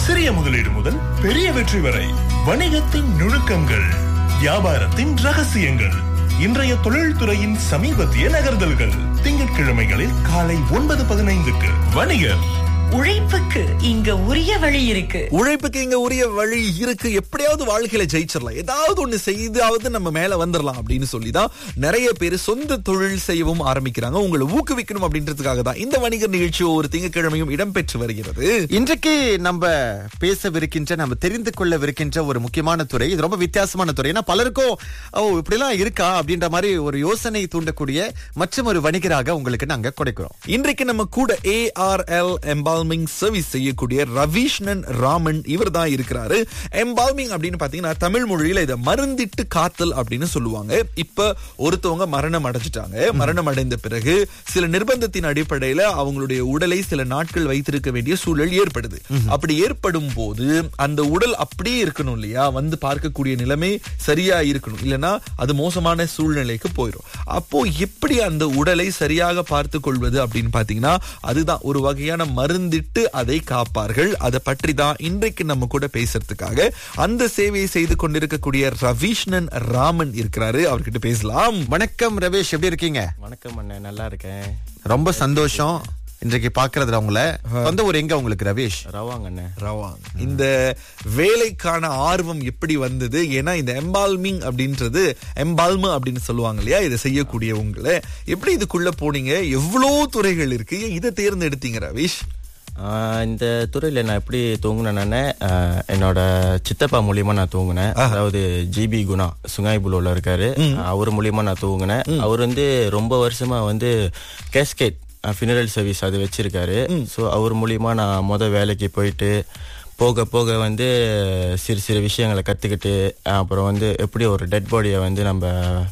சிறிய முதலீடு முதல் பெரிய வெற்றி வரை வணிகத்தின் நுணுக்கங்கள் வியாபாரத்தின் ரகசியங்கள் இன்றைய தொழில்துறையின் சமீபத்திய நகர்தல்கள் திங்கட்கிழமைகளில் காலை ஒன்பது பதினைந்துக்கு வணிகர் உழைப்புக்கு இங்க உரிய வழி இருக்கு உழைப்புக்கு இங்க உரிய வழி இருக்கு எப்படியாவது வாழ்க்கையில ஜெயிச்சிடலாம் ஏதாவது ஒண்ணு செய்தாவது நம்ம மேல வந்துடலாம் அப்படின்னு சொல்லிதான் நிறைய பேர் சொந்த தொழில் செய்யவும் ஆரம்பிக்கிறாங்க உங்களை ஊக்குவிக்கணும் அப்படின்றதுக்காக தான் இந்த வணிகர் நிகழ்ச்சி ஒரு திங்கட்கிழமையும் இடம்பெற்று வருகிறது இன்றைக்கு நம்ம பேசவிருக்கின்ற நம்ம தெரிந்து கொள்ளவிருக்கின்ற ஒரு முக்கியமான துறை இது ரொம்ப வித்தியாசமான துறை ஏன்னா பலருக்கும் ஓ இப்படிலாம் இருக்கா அப்படின்ற மாதிரி ஒரு யோசனை தூண்டக்கூடிய மற்றும் ஒரு வணிகராக உங்களுக்கு நாங்க கொடுக்கிறோம் இன்றைக்கு நம்ம கூட ஏஆர்எல் எம்பால்மிங் சர்வீஸ் செய்யக்கூடிய ரவீஷ்ணன் ராமன் இவர் தான் இருக்கிறாரு எம்பால்மிங் அப்படின்னு பாத்தீங்கன்னா தமிழ் மொழியில இதை மருந்திட்டு காத்தல் அப்படின்னு சொல்லுவாங்க இப்ப ஒருத்தவங்க மரணம் அடைஞ்சிட்டாங்க மரணம் அடைந்த பிறகு சில நிர்பந்தத்தின் அடிப்படையில அவங்களுடைய உடலை சில நாட்கள் வைத்திருக்க வேண்டிய சூழல் ஏற்படுது அப்படி ஏற்படும் போது அந்த உடல் அப்படியே இருக்கணும் இல்லையா வந்து பார்க்கக்கூடிய நிலைமை சரியா இருக்கணும் இல்லைன்னா அது மோசமான சூழ்நிலைக்கு போயிடும் அப்போ எப்படி அந்த உடலை சரியாக பார்த்து கொள்வது அப்படின்னு பாத்தீங்கன்னா அதுதான் ஒரு வகையான மருந்திட்டு அதை காப்பார்கள் அதை பற்றி தான் இன்றைக்கு நம்ம கூட பேசுறதுக்காக அந்த சேவையை செய்து கொண்டிருக்கக்கூடிய ரவீஷ்ணன் ராமன் இருக்கிறாரு அவர்கிட்ட பேசலாம் வணக்கம் ரவேஷ் எப்படி இருக்கீங்க வணக்கம் அண்ணே நல்லா இருக்கேன் ரொம்ப சந்தோஷம் இன்றைக்கு பாக்குறதுல உங்கள சொந்த ஊர் எங்க உங்களுக்கு ரவேஷ் ரவாங்க அண்ணே ரவாங் இந்த வேலைக்கான ஆர்வம் எப்படி வந்தது ஏன்னா இந்த எம்பால்மிங் அப்படின்றது எம்பால்மு அப்படின்னு சொல்லுவாங்க இல்லையா இதை செய்யக்கூடியவங்களை எப்படி இதுக்குள்ள போனீங்க எவ்வளவு துறைகள் இருக்கு ஏன் இதை தேர்ந்தெடுத்தீங்க ரவீஷ் ஆஹ் இந்த துறையில நான் எப்படி தூங்குனேன்னு என்னோட சித்தப்பா மூலியமா நான் தூங்குனேன் அதாவது ஜிபி குணா சுங்காய்புலோல இருக்காரு அவர் மூலியமா நான் தூங்குனேன் அவர் வந்து ரொம்ப வருஷமா வந்து கேஸ்கேட் ஃபினரல் சர்வீஸ் அது வச்சிருக்காரு ஸோ அவர் மூலியமா நான் முத வேலைக்கு போயிட்டு போக போக வந்து சிறு சிறு விஷயங்களை கத்துக்கிட்டு அப்புறம் வந்து எப்படி ஒரு டெட் பாடியை வந்து நம்ம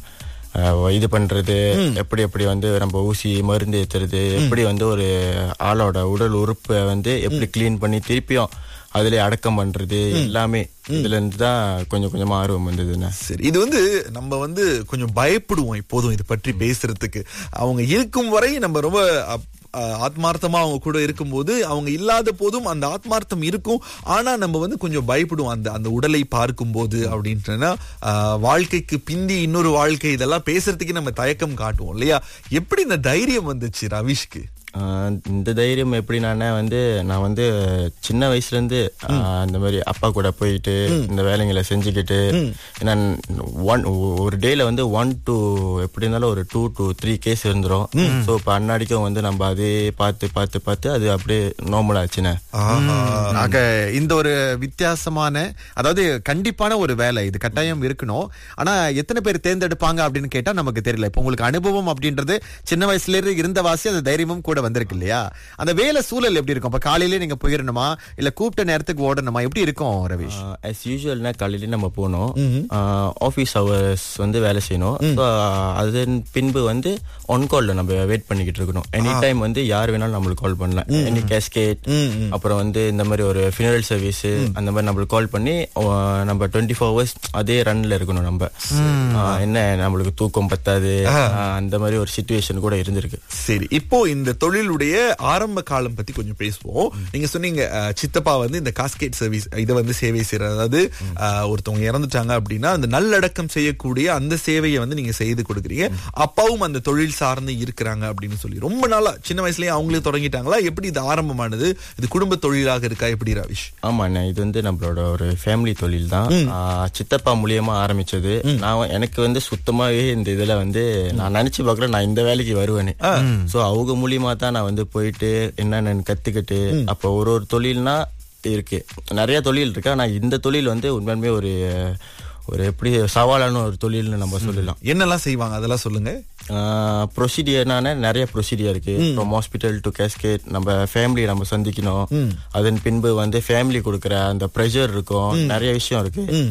அஹ், இது பண்றது எப்படி எப்படி வந்து நம்ம ஊசி மருந்து ஏத்துறது எப்படி வந்து ஒரு ஆளோட உடல் உறுப்பை வந்து எப்படி க்ளீன் பண்ணி திருப்பியும் அதுல அடக்கம் பண்றது எல்லாமே இதுல இருந்து தான் கொஞ்சம் கொஞ்சமா ஆர்வம் வந்ததுண்ணே சரி இது வந்து நம்ம வந்து கொஞ்சம் பயப்படுவோம் இப்போதும் இது பற்றி பேசுறதுக்கு அவங்க இருக்கும் வரை நம்ம ரொம்ப அப்- அஹ் ஆத்மார்த்தமா அவங்க கூட இருக்கும்போது அவங்க இல்லாத போதும் அந்த ஆத்மார்த்தம் இருக்கும் ஆனா நம்ம வந்து கொஞ்சம் பயப்படுவோம் அந்த அந்த உடலை பார்க்கும்போது அப்படின்றனா அஹ், வாழ்க்கைக்கு பிந்தி இன்னொரு வாழ்க்கை இதெல்லாம் பேசுறதுக்கு நம்ம தயக்கம் காட்டுவோம் இல்லையா எப்படி இந்த தைரியம் வந்துச்சு ரவீஷ்க்கு ஆஹ் இந்த தைரியம் எப்படின்னா வந்து நான் வந்து சின்ன வயசுல இருந்து ஆஹ் அந்த மாதிரி அப்பா கூட போயிட்டு இந்த வேலைங்களை செஞ்சுக்கிட்டு ஏன்னா ஒன் ஒரு டேல வந்து ஒன் டு எப்படி இருந்தாலும் ஒரு டூ டு த்ரீ கேஸ் இருந்துரும் ஸோ இப்போ அன்னாடிக்கும் வந்து நம்ம அதே பார்த்து பார்த்து பார்த்து அது அப்படியே நார்மல் ஆச்சுண்ணே ஆக இந்த ஒரு வித்தியாசமான அதாவது கண்டிப்பான ஒரு வேலை இது கட்டாயம் இருக்கணும் ஆனா எத்தனை பேர் தேர்ந்தெடுப்பாங்க அப்படின்னு கேட்டா நமக்கு தெரியல இப்போ உங்களுக்கு அனுபவம் அப்படின்றது சின்ன வயசுல இருந்து இருந்த வாசி அந்த தைரியமும் கூட வந்திருக்கு இல்லையா அந்த வேலை சூழல் எப்படி இருக்கும் இப்ப காலையிலே நீங்க போயிடணுமா இல்ல கூப்பிட்ட நேரத்துக்கு ஓடணுமா எப்படி இருக்கும் ரவீஷ் ஆஸ் யூஸ்வல்னா காலையில நம்ம போகணும் ஆஃபீஸ் ஹவர்ஸ் வந்து வேலை செய்யணும் ஸோ அதன் பின்பு வந்து ஒன் கால்ல நம்ம வெயிட் பண்ணிக்கிட்டு இருக்கணும் எனி டைம் வந்து யார் வேணாலும் நம்மளுக்கு கால் பண்ணலாம் எனி கேஸ்கேட் அப்புறம் வந்து இந்த மாதிரி ஒரு ஃபினரல் சர்வீஸ் அந்த மாதிரி நம்மளுக்கு கால் பண்ணி ஆ, நம்ம டுவெண்ட்டி ஃபோர் ஹவர்ஸ் அதே ரன்ல இருக்கணும் நம்ம ஆ, என்ன நம்மளுக்கு தூக்கம் பத்தாது ஆ, அந்த மாதிரி ஒரு சுச்சுவேஷன் கூட இருந்திருக்கு சரி இப்போ இந்த தொழிலுடைய ஆரம்ப காலம் பத்தி கொஞ்சம் பேசுவோம் நீங்க சொன்னீங்க அஹ், சித்தப்பா வந்து இந்த காஸ்கேட் சர்வீஸ் இதை வந்து சேவை செய்யறது அதாவது அஹ், ஒருத்தவங்க இறந்துட்டாங்க அப்படின்னா அந்த நல்லடக்கம் செய்யக்கூடிய அந்த சேவையை வந்து நீங்க செய்து கொடுக்குறீங்க அப்பாவும் அந்த தொழில் சார்ந்து இருக்கிறாங்க அப்படின்னு சொல்லி ரொம்ப நாளா சின்ன வயசுலயே அவங்களே தொடங்கிட்டாங்களா எப்படி இது ஆரம்பமானது இது குடும்ப தொழிலாக இருக்கா எப்படி ரவிஷ் ஆமா அண்ணா இது வந்து நம்மளோட ஒரு ஃபேமிலி தொழில் தான் ஆஹ் சித்தப்பா மூலியமா ஆரம்பிச்சது நான் வ- எனக்கு வந்து சுத்தமாவே இந்த இதுல வந்து நான் நினைச்சு பார்க்கல நான் இந்த வேலைக்கு வருவேன்னு சோ அவங்க மூலியமா தான் நான் வந்து போயிட்டு என்னென்னு கத்துக்கிட்டு அப்ப ஒரு ஒரு தொழில்னா இருக்கு நிறைய தொழில் இருக்கு ஆனா இந்த தொழில் வந்து உண்மையுமே ஒரு ஒரு எப்படி சவாலான ஒரு தொழில்னு நம்ம சொல்லலாம் என்னெல்லாம் செய்வாங்க அதெல்லாம் சொல்லுங்க ப்ரொசீடியர்னான நிறைய ப்ரொசீடியர் இருக்கு ஃப்ரம் ஹாஸ்பிட்டல் டு கேஸ்கேட் நம்ம ஃபேமிலியை நம்ம சந்திக்கணும் அதன் பின்பு வந்து ஃபேமிலி கொடுக்குற அந்த ப்ரெஷர் இருக்கும் நிறைய விஷயம் இருக்கு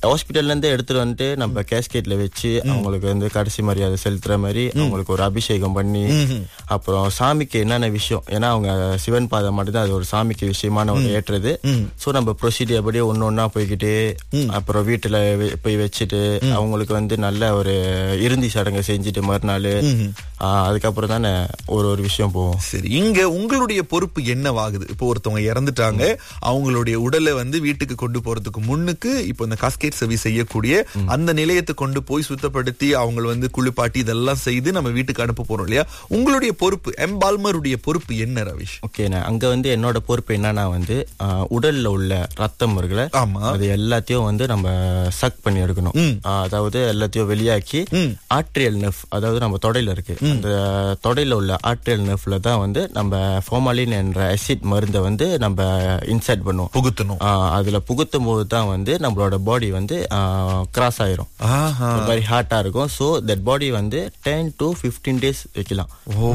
ஹாஸ்பிட்டல்ல இருந்து எடுத்துட்டு வந்துட்டு நம்ம கேஸ்கேட்ல வச்சு அவங்களுக்கு வந்து கடைசி மரியாதை செலுத்துற மாதிரி அவங்களுக்கு ஒரு அபிஷேகம் பண்ணி அப்புறம் சாமிக்கு என்னென்ன விஷயம் ஏன்னா அவங்க சிவன் பாதம் மட்டும்தான் அது ஒரு சாமிக்கு விஷயமான ஒரு ஏற்றுறது சோ நம்ம ப்ரொசீடியர் படி ஒன்னு ஒன்னா போய்கிட்டு அப்புறம் வீட்டுல வெ- போய் வச்சுட்டு அவங்களுக்கு வந்து நல்ல ஒரு இறுதி சடங்கு செஞ்சுட்டு மறுநாள் ஆஹ், அதுக்கப்புறம் தானே ஒரு ஒரு விஷயம் போவோம் சரி இங்க உங்களுடைய பொறுப்பு என்னவாகுது இப்போ ஒருத்தவங்க இறந்துட்டாங்க அவங்களுடைய உடலை வந்து வீட்டுக்கு கொண்டு போறதுக்கு முன்னுக்கு இப்போ இந்த காஸ்கேட் சர்வீஸ் செய்யக்கூடிய அந்த நிலையத்தை கொண்டு போய் சுத்தப்படுத்தி அவங்க வந்து குளிப்பாட்டி இதெல்லாம் செய்து நம்ம வீட்டுக்கு அனுப்ப போறோம் இல்லையா உங்களுடைய பொறுப்பு எம்பால்மருடைய பொறுப்பு என்ன ரவிஷ் ஓகேண்ணே அங்க வந்து என்னோட பொறுப்பு என்னன்னா வந்து ஆஹ், உடல்ல உள்ள ரத்தம் இருக்குல்ல ஆமா. அது எல்லாத்தையும் வந்து நம்ம சக் பண்ணி எடுக்கணும் ஆஹ், அதாவது எல்லாத்தையும் வெளியாக்கி ஆட்ரியல் நெஃப் அதாவது நம்ம தொடையில இருக்கு அந்த தொடையில உள்ள ஆட்ரியல் நெஃப்ல தான் வந்து நம்ம ஃபார்மாலின் என்ற அசிட் மருந்தை வந்து நம்ம இன்சர்ட் பண்ணுவோம் புகுத்தணும் ஆஹ், அதுல புகுத்தும் போது தான் வந்து நம்மளோட பாடி வந்து கிராஸ் ஆயிரும் ஆஹா ஒரு மாதிரி ஹார்ட்டா இருக்கும் ஸோ தட் பாடி வந்து டென் டு ஃபிஃப்டீன் டேஸ் வைக்கலாம்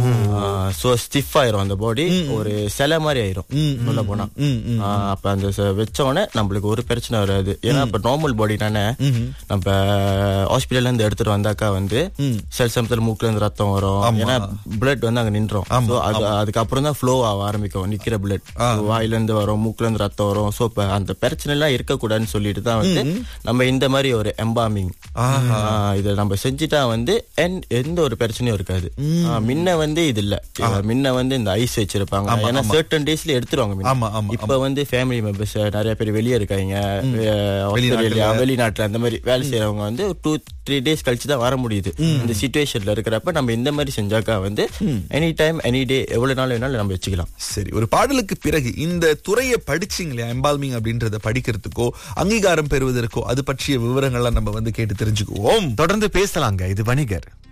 ஸோ ஸ்டிஃப் ஆயிரும் அந்த பாடி ஒரு சிலை மாதிரி ஆயிரும் சொல்ல போனா ஆஹ் அப்ப அந்த ச- வச்ச உடனே நம்மளுக்கு ஒரு பிரச்சனை வராது ஏன்னா இப்ப நார்மல் பாடி தானே நம்ம ஹாஸ்பிட்டல்ல இருந்து எடுத்துட்டு வந்தாக்கா வந்து சில சமயத்துல மூக்குல இருந்து ரத்தம் வரும் ஏன்னா பிளட் வந்து அங்க நின்றோம் ஸோ அது அதுக்கப்புறம் தான் ஃப்ளோ ஆக ஆரம்பிக்கும் நிக்கிற பிளட் வாயில இருந்து வரும் மூக்குல இருந்து ரத்தம் வரும் ஸோ இப்ப அந்த பிரச்சனை எல்லாம் இருக்கக்கூடாதுன்னு சொல்லிட்டு தான் வந்து நம்ம இந்த மாதிரி ஒரு எம்பாமிங் இதை நம்ம செஞ்சுட்டா வந்து என்- எந்த ஒரு பிரச்சனையும் இருக்காது ஆ, முன்ன வந்து இது இல்ல முன்ன வந்து இந்த ஐஸ் வச்சிருப்பாங்க ஏன்னா சர்டன் டேஸ்ல எடுத்துருவாங்க முன்ன. ஆமா, ஆமா, இப்ப வந்து ஃபேமிலி மெம்பர்ஸ் நிறைய பேர் வெளியே இருக்காங்க அஹ், ஆஸ்திரேலியா வெளிநாட்டுல அந்த மாதிரி வேலை செய்யறவங்க வந்து டூ த்ரீ டேஸ் கழிச்சு தான் வர முடியுது இந்த சுச்சுவேஷன்ல இருக்கிறப்ப நம்ம இந்த மாதிரி செஞ்சாக்கா வந்து எனி டைம் எனி டே எவ்வளவு நாள் வேணாலும் நம்ம வச்சுக்கலாம் சரி ஒரு பாடலுக்கு பிறகு இந்த துறையை படிச்சீங்க இல்லையா எம்பால்மிங் அப்படின்றத படிக்கிறதுக்கோ அங்கீகாரம் பெறுவதற்கோ அது பற்றிய விவரங்கள்லாம் நம்ம வந்து கேட்டு தெரிஞ்சுக்குவோம் தொடர்ந்து பேசலாங்க இது வணிகர்